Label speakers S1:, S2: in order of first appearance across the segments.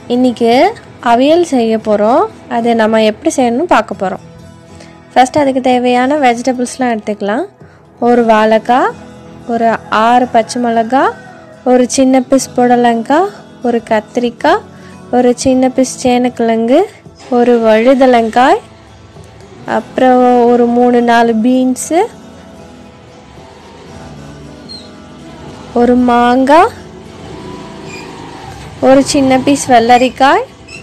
S1: இன்றைக்கி அவியல் செய்ய போகிறோம் அதை நம்ம எப்படி செய்யணும்னு பார்க்க போகிறோம் ஃபஸ்ட் அதுக்கு தேவையான வெஜிடபிள்ஸ்லாம் எடுத்துக்கலாம் ஒரு வாழைக்காய் ஒரு ஆறு பச்சை மிளகாய் ஒரு சின்ன பீஸ் புடலங்காய் ஒரு கத்திரிக்காய் ஒரு சின்ன பீஸ் சேனக்கிழங்கு ஒரு வழுதலங்காய் அப்புறம் ஒரு மூணு நாலு பீன்ஸு ஒரு மாங்காய் ஒரு சின்ன பீஸ் வெள்ளரிக்காய்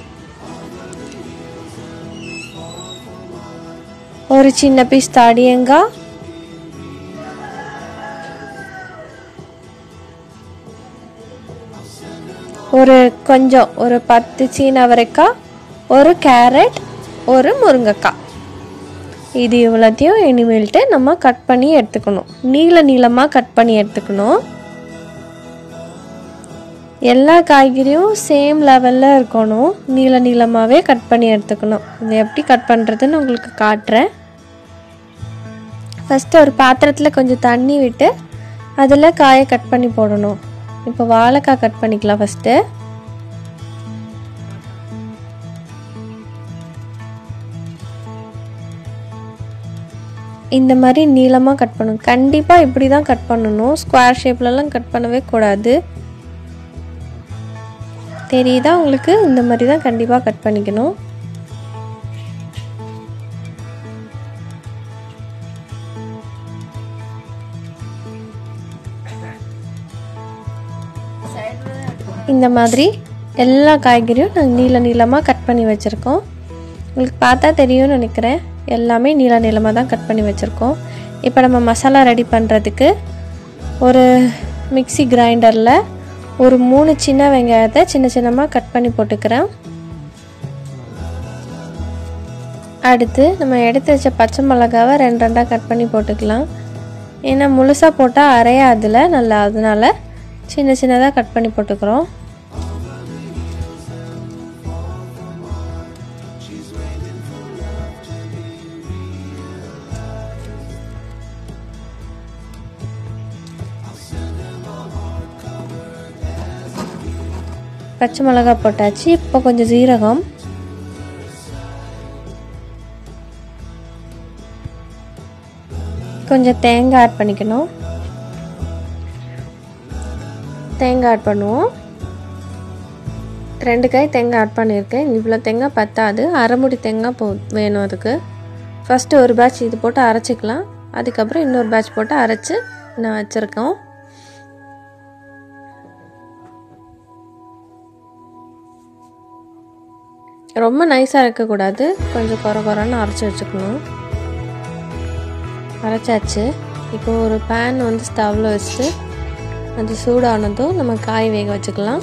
S1: ஒரு சின்ன பீஸ் தாடியங்காய் ஒரு கொஞ்சம் ஒரு பத்து சீன அவரைக்காய் ஒரு கேரட் ஒரு முருங்கைக்காய் இது இவ்வளோத்தையும் இனிமேல்ட்டு நம்ம கட் பண்ணி எடுத்துக்கணும் நீள நீளமாக கட் பண்ணி எடுத்துக்கணும் எல்லா காய்கறியும் சேம் லெவலில் இருக்கணும் நீள நீளமாகவே கட் பண்ணி எடுத்துக்கணும் இது எப்படி கட் பண்ணுறதுன்னு உங்களுக்கு காட்டுறேன் ஃபஸ்ட்டு ஒரு பாத்திரத்தில் கொஞ்சம் தண்ணி விட்டு அதில் காயை கட் பண்ணி போடணும் இப்போ வாழைக்காய் கட் பண்ணிக்கலாம் ஃபஸ்ட்டு இந்த மாதிரி நீளமாக கட் பண்ணணும் கண்டிப்பாக இப்படி தான் கட் பண்ணணும் ஸ்கொயர் ஷேப்லலாம் கட் பண்ணவே கூடாது தெரியுதா உங்களுக்கு இந்த மாதிரி தான் கண்டிப்பாக கட் பண்ணிக்கணும் இந்த மாதிரி எல்லா காய்கறியும் நாங்கள் நீள நீளமாக கட் பண்ணி வச்சுருக்கோம் உங்களுக்கு பார்த்தா தெரியும்னு நினைக்கிறேன் எல்லாமே நீள நீளமாக தான் கட் பண்ணி வச்சுருக்கோம் இப்போ நம்ம மசாலா ரெடி பண்ணுறதுக்கு ஒரு மிக்சி கிரைண்டரில் ஒரு மூணு சின்ன வெங்காயத்தை சின்ன சின்னமாக கட் பண்ணி போட்டுக்கிறேன் அடுத்து நம்ம எடுத்து வச்ச பச்சை மிளகாவை ரெண்டு ரெண்டாக கட் பண்ணி போட்டுக்கலாம் ஏன்னா முழுசாக போட்டால் அரையாதில் நல்லா அதனால சின்ன சின்னதாக கட் பண்ணி போட்டுக்கிறோம் பச்சை மிளகா போட்டாச்சு இப்போ கொஞ்சம் ஜீரகம் கொஞ்சம் தேங்காய் ஆட் பண்ணிக்கணும் தேங்காய் ஆட் பண்ணுவோம் ரெண்டு காய் தேங்காய் ஆட் பண்ணியிருக்கேன் இவ்வளோ தேங்காய் பத்தாது அரைமுடி தேங்காய் போ வேணும் அதுக்கு ஃபஸ்ட்டு ஒரு பேட்ச் இது போட்டு அரைச்சிக்கலாம் அதுக்கப்புறம் இன்னொரு பேட்ச் போட்டு அரைச்சி நான் வச்சுருக்கோம் ரொம்ப நைஸாக இருக்கக்கூடாது கொஞ்சம் குறை குறைன்னு அரைச்சி வச்சுக்கணும் அரைச்சாச்சு இப்போ ஒரு பேன் வந்து ஸ்டவ்வில் வச்சுட்டு அது சூடானதும் நம்ம காய் வேக வச்சுக்கலாம்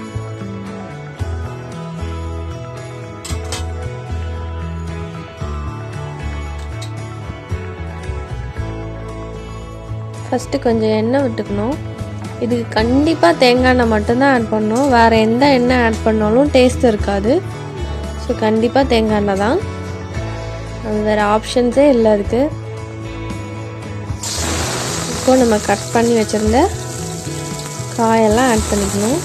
S1: ஃபஸ்ட்டு கொஞ்சம் எண்ணெய் விட்டுக்கணும் இதுக்கு கண்டிப்பாக தேங்காய் எண்ணெய் மட்டும்தான் ஆட் பண்ணணும் வேறு எந்த எண்ணெய் ஆட் பண்ணாலும் டேஸ்ட் இருக்காது ஸோ கண்டிப்பாக தேங்காய் எண்ணெய் தான் அது வேறு ஆப்ஷன்ஸே இல்லை அதுக்கு இப்போ நம்ம கட் பண்ணி வச்சுருந்த காயெல்லாம் ஆட் பண்ணிக்கணும்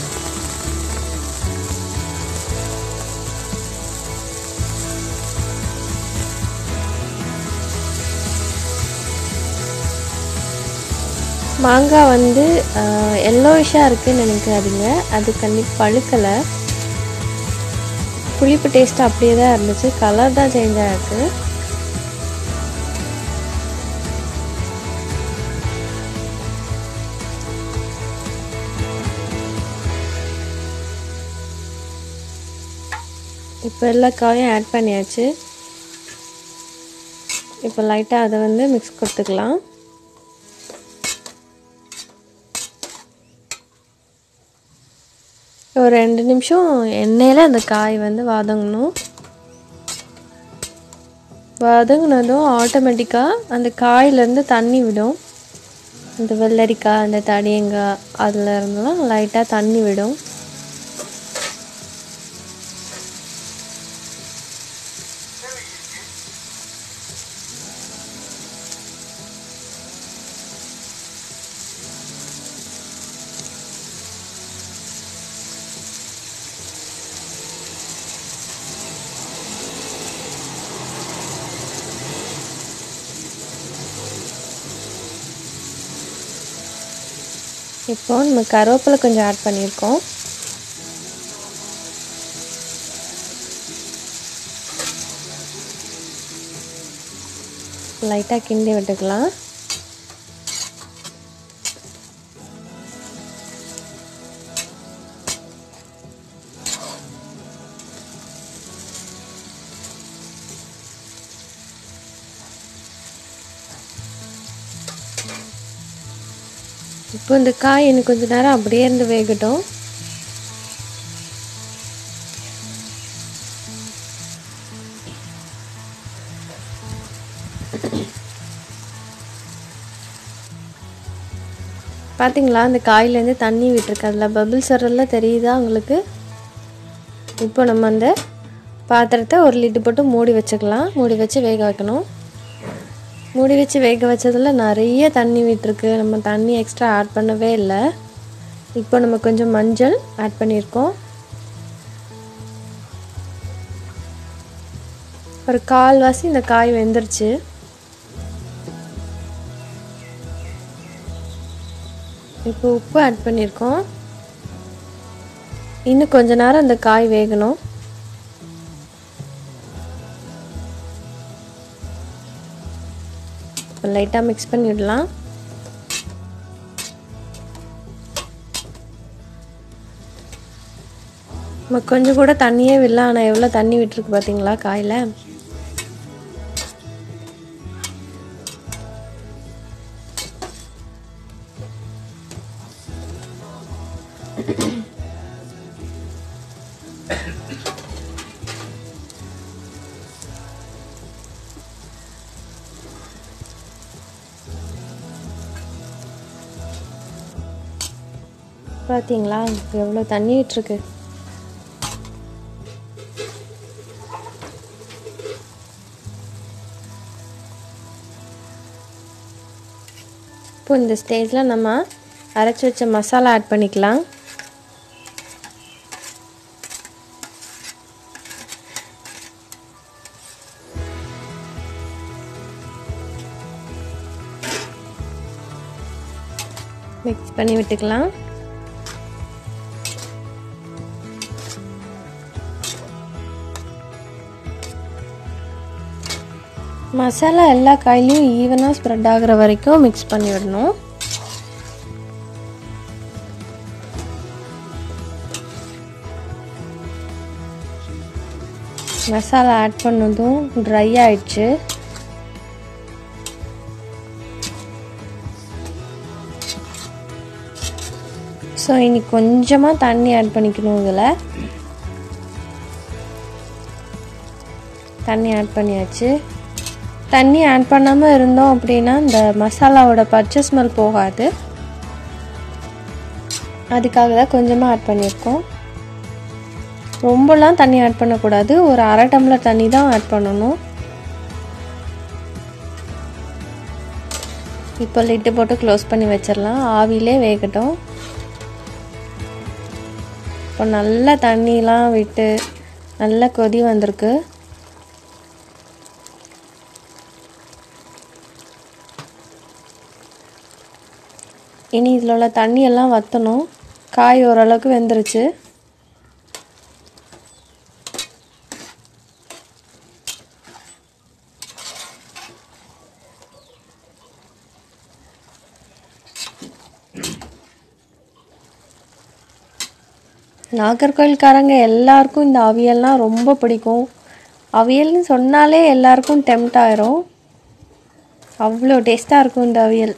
S1: மாங்காய் வந்து எல்லோயிஷாக இருக்குதுன்னு நினைக்காதீங்க அது கண்டிப்பாக பழுக்கலை புளிப்பு டேஸ்ட் அப்படியே தான் இருந்துச்சு கலர் தான் சேஞ்ச் ஆகிருக்கு இப்போ எல்லா காயும் ஆட் பண்ணியாச்சு இப்போ லைட்டாக அதை வந்து மிக்ஸ் கொடுத்துக்கலாம் ஒரு ரெண்டு நிமிஷம் எண்ணெயில் அந்த காய் வந்து வதங்கணும் வதங்கினதும் ஆட்டோமேட்டிக்காக அந்த காயிலேருந்து தண்ணி விடும் இந்த வெள்ளரிக்காய் அந்த தடியங்காய் அதில் இருந்தெல்லாம் லைட்டாக தண்ணி விடும் இப்போ நம்ம கருவேப்பிலை கொஞ்சம் ஆட் பண்ணியிருக்கோம் லைட்டாக கிண்டி விட்டுக்கலாம் இப்போ இந்த காய் எனக்கு கொஞ்ச நேரம் அப்படியே இருந்து வேகட்டும் பார்த்தீங்களா அந்த காயிலேருந்து தண்ணி விட்டுருக்கு அதில் பபிள்ஸ் வரலாம் தெரியுதா உங்களுக்கு இப்போ நம்ம அந்த பாத்திரத்தை ஒரு லிட்டு போட்டு மூடி வச்சுக்கலாம் மூடி வச்சு வேக வைக்கணும் மூடி வச்சு வேக வச்சதில் நிறைய தண்ணி விட்டுருக்கு நம்ம தண்ணி எக்ஸ்ட்ரா ஆட் பண்ணவே இல்லை இப்போ நம்ம கொஞ்சம் மஞ்சள் ஆட் பண்ணியிருக்கோம் ஒரு கால்வாசி இந்த காய் வெந்துருச்சு இப்போ உப்பு ஆட் பண்ணியிருக்கோம் இன்னும் கொஞ்ச நேரம் இந்த காய் வேகணும் லைட்டாக மிக்ஸ் பண்ணிடலாம் நம்ம கொஞ்சம் கூட தண்ணியே விடல ஆனால் எவ்வளோ தண்ணி விட்டுருக்கு பார்த்தீங்களா காயில் பார்த்தீங்களா எவ்வளோ தண்ணி விட்டுருக்கு இப்போ இந்த ஸ்டேஜில் நம்ம அரைச்சி வச்ச மசாலா ஆட் பண்ணிக்கலாம் மிக்ஸ் பண்ணி விட்டுக்கலாம் மசாலா எல்லா காயிலையும் ஈவனாக ஸ்ப்ரெட் ஆகிற வரைக்கும் மிக்ஸ் பண்ணி விடணும் மசாலா ஆட் பண்ணதும் ட்ரை ஆயிடுச்சு ஸோ இனி கொஞ்சமாக தண்ணி ஆட் பண்ணிக்கணும் இதில் தண்ணி ஆட் பண்ணியாச்சு தண்ணி ஆட் பண்ணாமல் இருந்தோம் அப்படின்னா இந்த மசாலாவோட பச்சை ஸ்மெல் போகாது அதுக்காக தான் கொஞ்சமாக ஆட் பண்ணியிருக்கோம் ரொம்பலாம் தண்ணி ஆட் பண்ணக்கூடாது ஒரு அரை டம்ளர் தண்ணி தான் ஆட் பண்ணணும் இப்போ லிட்டு போட்டு க்ளோஸ் பண்ணி வச்சிடலாம் ஆவிலே வேகட்டும் இப்போ நல்லா தண்ணிலாம் விட்டு நல்லா கொதி வந்திருக்கு இனி இதில் உள்ள தண்ணியெல்லாம் வற்றணும் காய் ஓரளவுக்கு வெந்துருச்சு நாகர்கோயில்காரங்க எல்லாருக்கும் இந்த அவியல்லாம் ரொம்ப பிடிக்கும் அவியல்னு சொன்னாலே எல்லாருக்கும் டெம்ட் ஆயிரும் அவ்வளோ டேஸ்ட்டாக இருக்கும் இந்த அவியல்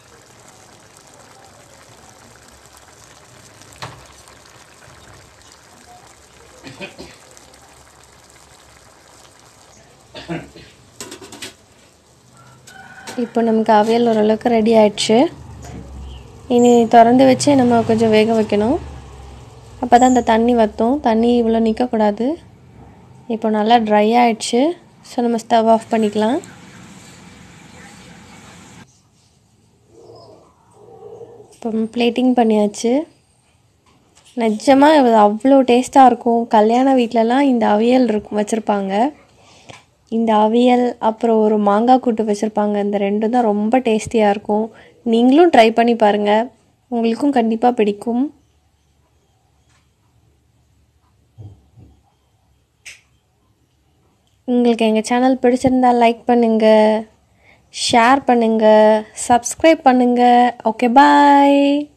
S1: இப்போ நமக்கு அவியல் ஓரளவுக்கு ரெடி ஆயிடுச்சு இனி திறந்து வச்சு நம்ம கொஞ்சம் வேக வைக்கணும் அப்போ தான் இந்த தண்ணி வற்றும் தண்ணி இவ்வளோ நிற்கக்கூடாது இப்போ நல்லா ட்ரை ஆயிடுச்சு ஸோ நம்ம ஸ்டவ் ஆஃப் பண்ணிக்கலாம் இப்போ பிளேட்டிங் பண்ணியாச்சு நிஜமாக இது அவ்வளோ டேஸ்ட்டாக இருக்கும் கல்யாண வீட்டிலலாம் இந்த அவியல் இருக்கும் வச்சுருப்பாங்க இந்த அவியல் அப்புறம் ஒரு மாங்காய் கூட்டு வச்சுருப்பாங்க இந்த ரெண்டும் தான் ரொம்ப டேஸ்டியாக இருக்கும் நீங்களும் ட்ரை பண்ணி பாருங்கள் உங்களுக்கும் கண்டிப்பாக பிடிக்கும் உங்களுக்கு எங்கள் சேனல் பிடிச்சிருந்தா லைக் பண்ணுங்கள் ஷேர் பண்ணுங்கள் சப்ஸ்கிரைப் பண்ணுங்கள் ஓகே பாய்